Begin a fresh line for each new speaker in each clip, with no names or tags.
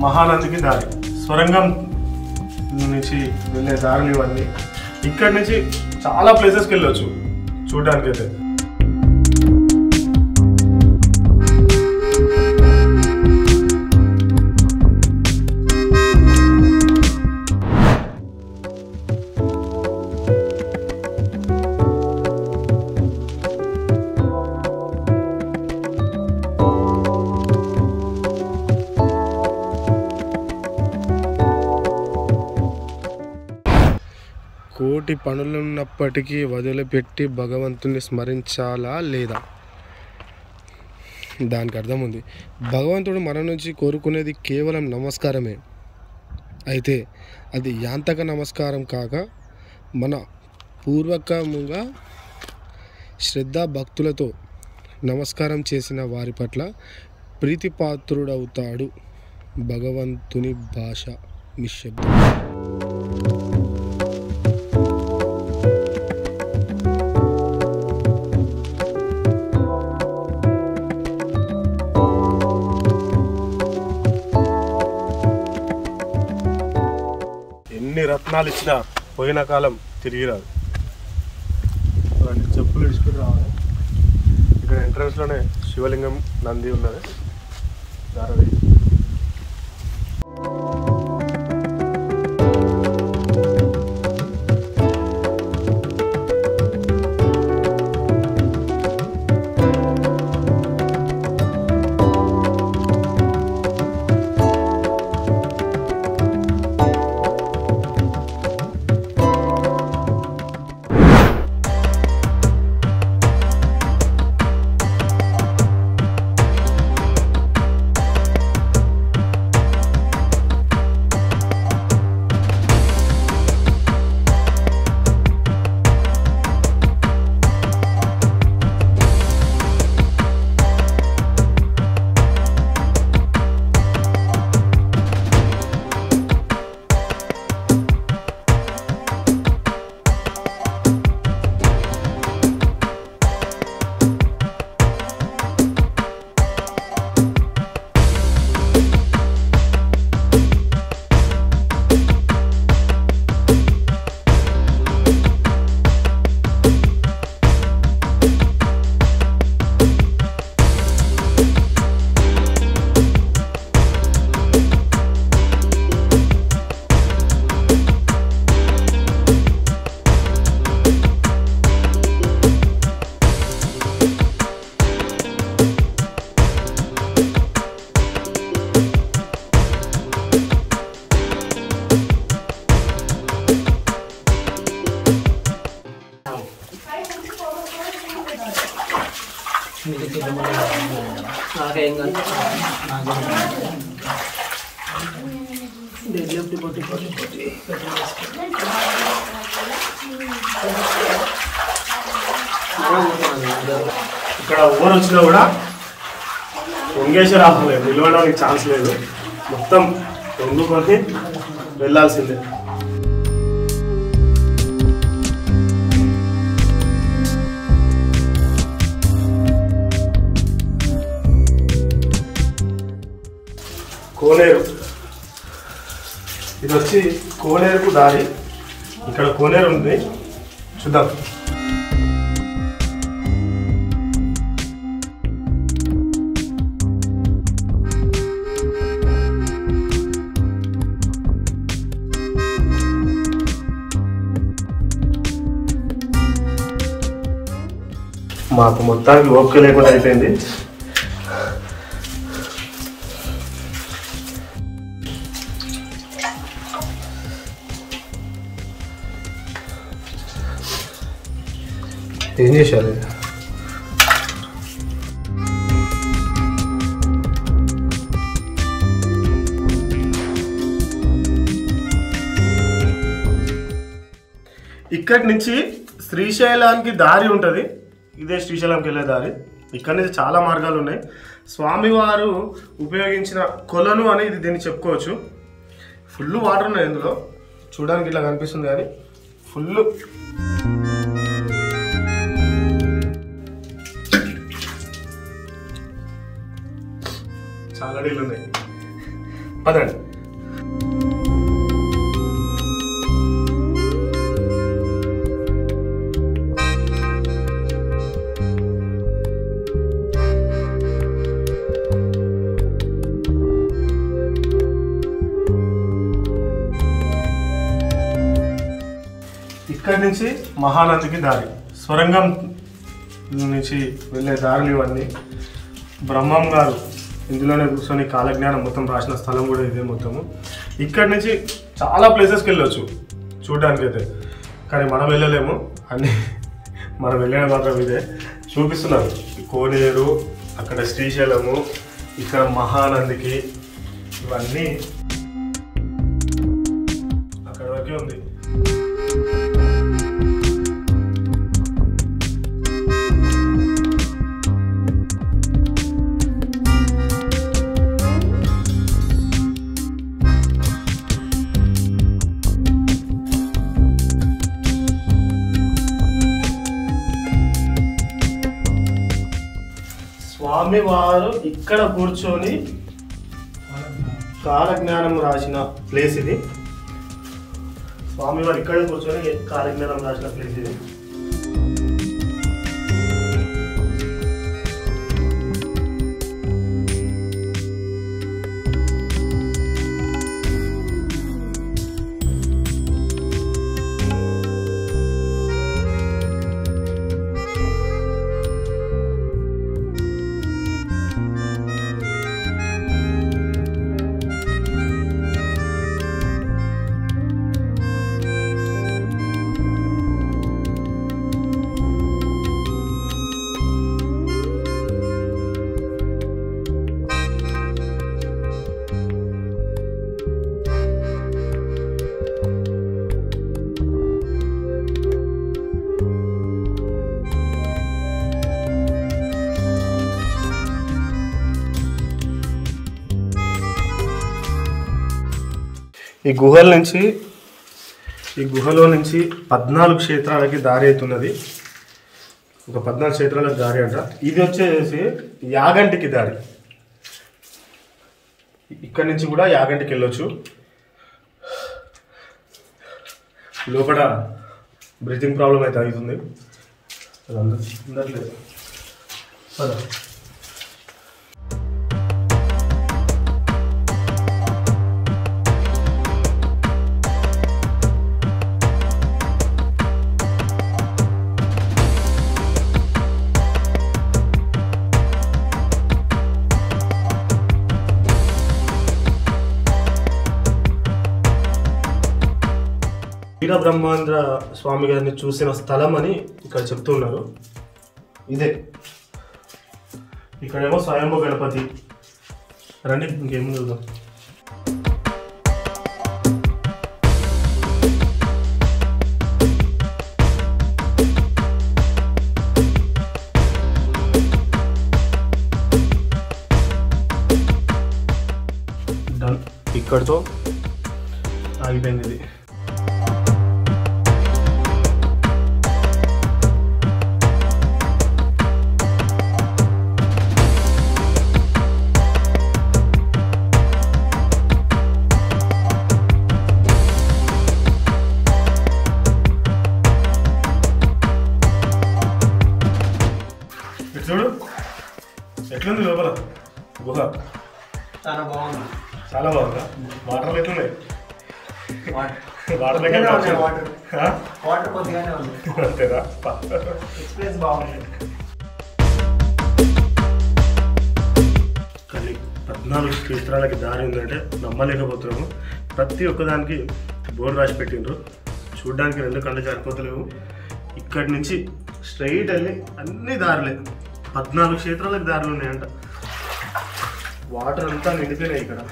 మహానందికి దారి సొరంగం నుంచి వెళ్ళే దారులు ఇవన్నీ ఇక్కడి నుంచి చాలా ప్లేసెస్కి వెళ్ళొచ్చు చూడడానికి అయితే
కోటి పనులున్నప్పటికీ వదిలిపెట్టి భగవంతుని స్మరించాలా లేదా దానికి అర్థం ఉంది భగవంతుడు మన నుంచి కోరుకునేది కేవలం నమస్కారమే అయితే అది యాంతక నమస్కారం కాక మన పూర్వకముగా శ్రద్ధ భక్తులతో నమస్కారం చేసిన వారి పట్ల ప్రీతిపాత్రుడవుతాడు భగవంతుని భాష నిశ్శబ్దం
ఎన్ని రత్నాలు ఇచ్చినా పోయిన కాలం తిరిగి రాదు చూడండి, చెప్పులు ఇసుకుని రావాలి ఇక్కడ ఎంట్రన్స్ లోనే శివలింగం నంది ఉన్నది దారది
నాకేం కాదు డెడ్లిఫ్ట్ కొట్టి కొట్టి కొట్టి
ఇక్కడ ఓవర్ వచ్చినా కూడా వంగేసి రాలేదు నిలవడానికి ఛాన్స్ లేదు మొత్తం వంగుకొని వెళ్ళాల్సిందే కోనేరు ఇది వచ్చి కోనేరుకు దారి ఇక్కడ కోనేరు ఉంది చూద్దాం మాకు మొత్తానికి ఓపిక లేకుండా అయిపోయింది ఏం చేశారు ఇక్కడి నుంచి శ్రీశైలానికి దారి ఉంటుంది ఇదే శ్రీశైలంకి వెళ్ళే దారి ఇక్కడ నుంచి చాలా మార్గాలు ఉన్నాయి స్వామివారు ఉపయోగించిన కొలను అని ఇది దీన్ని చెప్పుకోవచ్చు ఫుల్ వాటర్ ఉన్నాయి ఇందులో చూడడానికి ఇట్లా కనిపిస్తుంది కానీ ఫుల్ చాలా నీళ్ళు ఉన్నాయి పదండి ఇక్కడి నుంచి మహానదికి దారి స్వరంగం నుంచి వెళ్ళే దారులు ఇవన్నీ బ్రహ్మం గారు ఇందులోనే కూర్చొని కాలజ్ఞానం మొత్తం రాసిన స్థలం కూడా ఇదే మొత్తము ఇక్కడి నుంచి చాలా ప్లేసెస్కి వెళ్ళొచ్చు చూడడానికి అయితే కానీ మనం వెళ్ళలేము అన్ని మనం వెళ్ళేది మాత్రం ఇదే చూపిస్తున్నారు ఈ కోనేరు అక్కడ శ్రీశైలము ఇక్కడ మహానందికి ఇవన్నీ అక్కడ వరకే ఉంది స్వామి వారు ఇక్కడ కూర్చొని కాలజ్ఞానం రాసిన ప్లేస్ ఇది స్వామి వారు ఇక్కడ కూర్చొని కాలజ్ఞానం రాసిన ప్లేస్ ఇది ఈ గుహల నుంచి ఈ గుహలో నుంచి పద్నాలుగు క్షేత్రాలకి దారి అవుతున్నది ఒక పద్నాలుగు క్షేత్రాలకు దారి అంట ఇది వచ్చేసి యాగంటికి దారి ఇక్కడ నుంచి కూడా యాగంటికి వెళ్ళొచ్చు లోపల బ్రీతింగ్ ప్రాబ్లం అయితే అవుతుంది అది అందరు అందట్లేదు పద. వీర బ్రహ్మాంధ్ర స్వామి గారిని చూసిన స్థలం అని ఇక్కడ చెప్తున్నారు ఇదే ఇక్కడేమో స్వయంభూ గణపతి రండి ఇంకేముంది చూద్దాం డన్ ఇక్కడితో ఆగిపోయింది ఇది ఇటు చూడు ఎట్లుంది లోపల గుహ
చాలా బాగుంది
చాలా బాగుందా వాటర్ ఎట్లున్నాయి
వాటర్
వాటర్ దగ్గర
కొద్దిగానే ఉంది వాటర్
ఆ?
వాటర్ కొద్దిగానే ఉంది
అంతేనా
ఎక్స్పీరియన్స్ బాగుంది
కానీ పద్నాలుగు క్షేత్రాలకి దారి ఉందంటే నమ్మలేకపోతున్నాము ప్రతి ఒక్కదానికి బోర్డు రాసి పెట్టిండ్రు చూడడానికి రెండు కళ్ళు సరిపోతలేవు ఇక్కడి నుంచి స్ట్రైట్ వెళ్ళి అన్ని దారులే పద్నాలుగు క్షేత్రాలకు దారులు ఉన్నాయంట వాటర్ అంతా నిండిపోయినాయి ఇక్కడ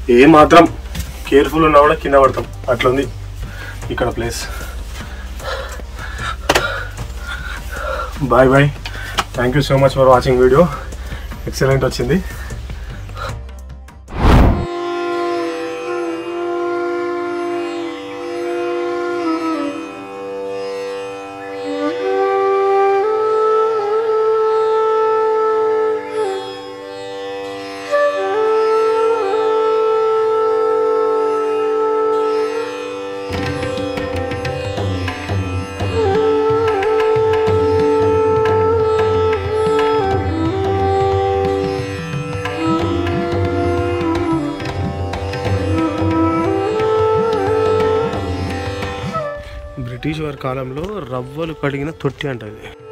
ఏ మాత్రం కేర్ఫుల్ ఉన్నా కూడా కింద పడతాం అట్లుంది ఇక్కడ place bye bye thank you so much for watching video excellent వచ్చింది
బ్రిటిష్ వారి కాలంలో రవ్వలు కడిగిన తొట్టి అంట ఇది